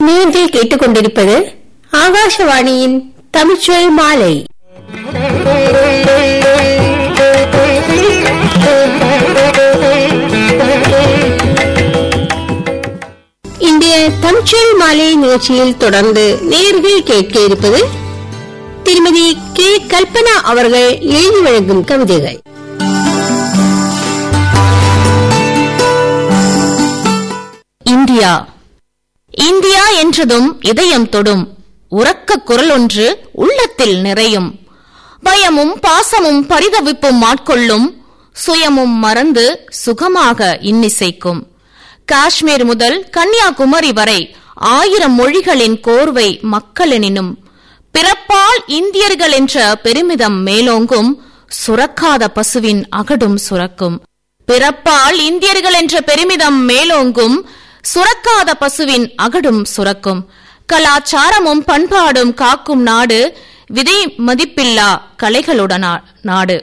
நீங்கள் கேட்டுக்கொண்டிருப்பது ஆகாஷவாணியின் தமிழ்ச்சொல் மாலை இன்றைய தமிழ்ச்சொல் மாலை நிகழ்ச்சியில் தொடர்ந்து நேர்கள் கேட்க இருப்பது திருமதி கே கல்பனா அவர்கள் எழுதி வழங்கும் கவிதைகள் இந்தியா இந்தியா என்றதும் இதயம் தொடும் உறக்க குரல் ஒன்று உள்ளத்தில் நிறையும் பயமும் பாசமும் பரிதவிப்பும் ஆட்கொள்ளும் சுயமும் மறந்து சுகமாக இன்னிசைக்கும் காஷ்மீர் முதல் கன்னியாகுமரி வரை ஆயிரம் மொழிகளின் கோர்வை மக்களெனினும் பிறப்பால் இந்தியர்கள் என்ற பெருமிதம் மேலோங்கும் சுரக்காத பசுவின் அகடும் சுரக்கும் பிறப்பால் இந்தியர்கள் என்ற பெருமிதம் மேலோங்கும் சுரக்காத பசுவின் அகடும் சுரக்கும் கலாச்சாரமும் பண்பாடும் காக்கும் நாடு விதை மதிப்பில்லா கலைகளுடனா நாடு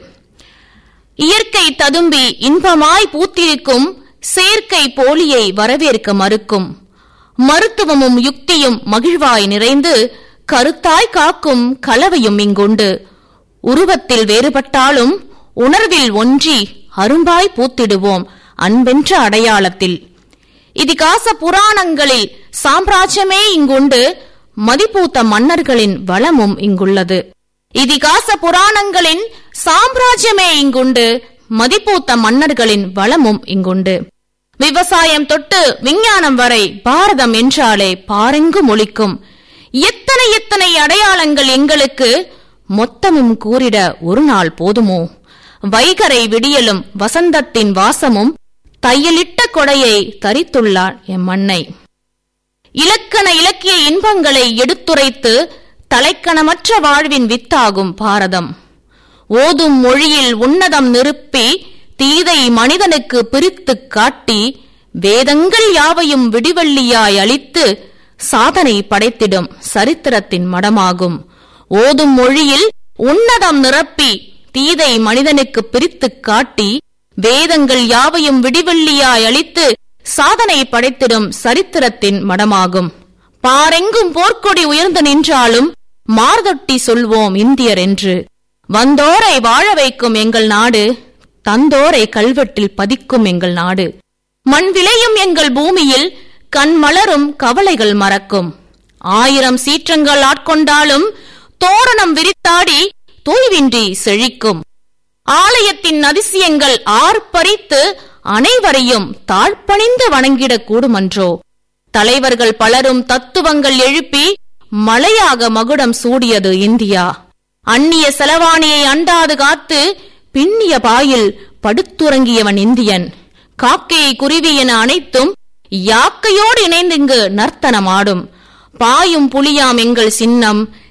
இயற்கை ததும்பி இன்பமாய் பூத்திருக்கும் செயற்கை போலியை வரவேற்க மறுக்கும் மருத்துவமும் யுக்தியும் மகிழ்வாய் நிறைந்து கருத்தாய் காக்கும் கலவையும் இங்குண்டு உருவத்தில் வேறுபட்டாலும் உணர்வில் ஒன்றி அரும்பாய் பூத்திடுவோம் அன்பென்ற அடையாளத்தில் இதிகாச புராணங்களில் சாம்ராஜ்யமே இங்குண்டு மதிப்பூத்த மன்னர்களின் வளமும் இங்குள்ளது இதிகாச புராணங்களின் சாம்ராஜ்யமே இங்குண்டு மதிப்பூத்த மன்னர்களின் வளமும் இங்குண்டு விவசாயம் தொட்டு விஞ்ஞானம் வரை பாரதம் என்றாலே பாரெங்கும் ஒலிக்கும் எத்தனை எத்தனை அடையாளங்கள் எங்களுக்கு மொத்தமும் கூறிட ஒரு நாள் போதுமோ வைகரை விடியலும் வசந்தத்தின் வாசமும் தையலிட்ட கொடையை தரித்துள்ளார் எம் மண்ணை இலக்கண இலக்கிய இன்பங்களை எடுத்துரைத்து தலைக்கணமற்ற வாழ்வின் வித்தாகும் பாரதம் ஓதும் மொழியில் உன்னதம் நிறுப்பி தீதை மனிதனுக்கு பிரித்துக் காட்டி வேதங்கள் யாவையும் விடிவெள்ளியாய் அளித்து சாதனை படைத்திடும் சரித்திரத்தின் மடமாகும் ஓதும் மொழியில் உன்னதம் நிரப்பி தீதை மனிதனுக்கு பிரித்துக் காட்டி வேதங்கள் யாவையும் விடிவெள்ளியாய் அளித்து சாதனை படைத்திடும் சரித்திரத்தின் மடமாகும் பாரெங்கும் போர்க்கொடி உயர்ந்து நின்றாலும் மார்தொட்டி சொல்வோம் இந்தியர் என்று வந்தோரை வாழ வைக்கும் எங்கள் நாடு தந்தோரை கல்வெட்டில் பதிக்கும் எங்கள் நாடு மண் விளையும் எங்கள் பூமியில் கண் மலரும் கவலைகள் மறக்கும் ஆயிரம் சீற்றங்கள் ஆட்கொண்டாலும் தோரணம் விரித்தாடி தூய்வின்றி செழிக்கும் ஆலயத்தின் அதிசயங்கள் ஆர்ப்பரித்து அனைவரையும் தாழ்பணிந்து வணங்கிடக் கூடுமன்றோ தலைவர்கள் பலரும் தத்துவங்கள் எழுப்பி மலையாக மகுடம் சூடியது இந்தியா அந்நிய செலவாணியை அண்டாது காத்து பின்னிய பாயில் படுத்துறங்கியவன் இந்தியன் காக்கையை குருவி என அனைத்தும் யாக்கையோடு இணைந்து இங்கு நர்த்தனமாடும் பாயும் புலியாம் எங்கள் சின்னம்